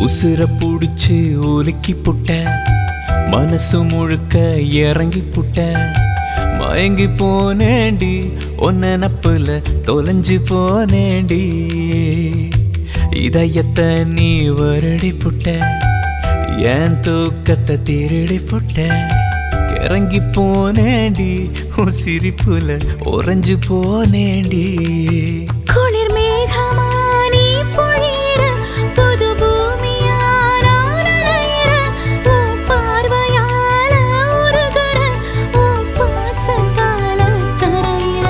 உசுர புடிச்சு உலுக்கி புட்ட மனசு முழுக்க இறங்கி புட்ட மயங்கி போனேண்டி ஒன்ன நப்புல தொலைஞ்சு போனேண்டி இதயத்தை நீ வருடி புட்ட என் தூக்கத்தை திருடி புட்ட இறங்கி போனேண்டி உன் சிரிப்புல உறைஞ்சு போனேண்டி குளிர் மேகமானி பொழியிற புது பூமியாரான நனையிற உன் பார்வையால உருகுற உன் பாசத்தால கரையிற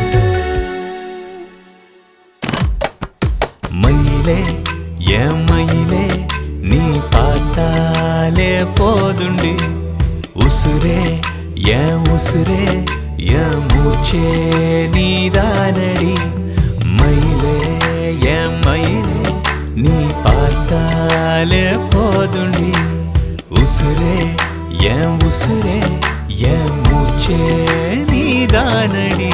மயிலே என் மயிலே நீ பார்த்தாலே போதுண்டு உசுரே என் உசுரே என் மூச்சே நீதானடி மயிலே என் மயிலே நீ பார்த்தாலே போதுண்டி உசுரே என் உசுரே என் மூச்சே நீதானடி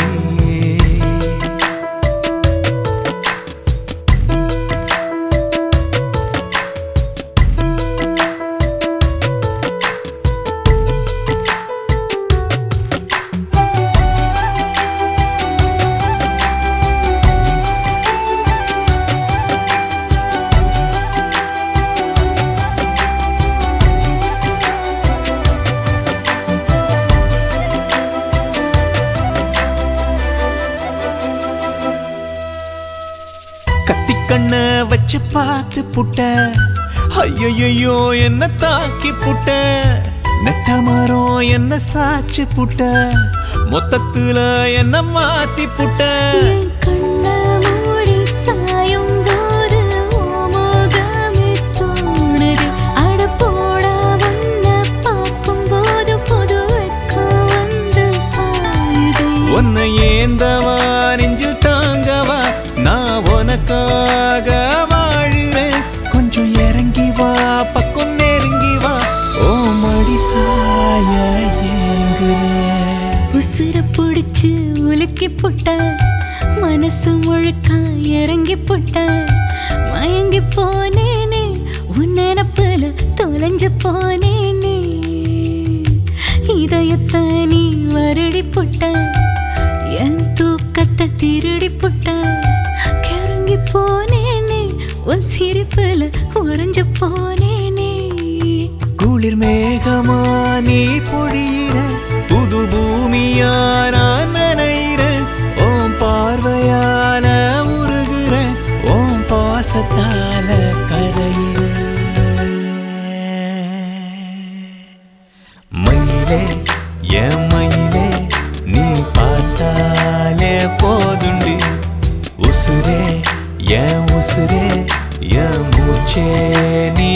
கத்தி கண்ண வச்சு பார்த்து புட்ட ஐயோ என்ன தாக்கி புட்ட நெட்ட மரம் என்ன சாச்சு புட்ட மொத்தத்துல என்ன மாத்தி புட்ட என் கண்ணை மூடி சாயும் போது உன் முகமே தோணுது. அட போடா உன்னை பார்க்கும்போது புது வெட்கம் வந்து பாயுது. உன்னை ஏந்தவா நெஞ்சு தாங்கவா நான் உனக்காக வாழுறேன் கொஞ்சம் இறங்கி வா பக்கம் நெருங்கி வா ஓ மடி சாய ஏங்குறேன் உசுர புடிச்சு உலுக்கி புட்ட மனசு முழுக்க இறங்கி புட்ட மயங்கி போனேனே உன் நினப்புல தொலைஞ்சு போனேனே இதயத்தை நீ வருடி புட்ட என் தூக்கத்தை திருடி புட்ட கிறங்கி போனேனே உன் சிரிப்புல உறைஞ்சு போனேனே குளிர் மேகமா நீ பொழியிற புது பூமியா நான் நனையிற ஓம் பார்வையால உருகுற ஓம் பாசத்தால கரையிற மயிலே என் மயிலே நீ பார்த்தாலே போதுண்டு உசுரே என் உசுரே என் மூச்சே நீ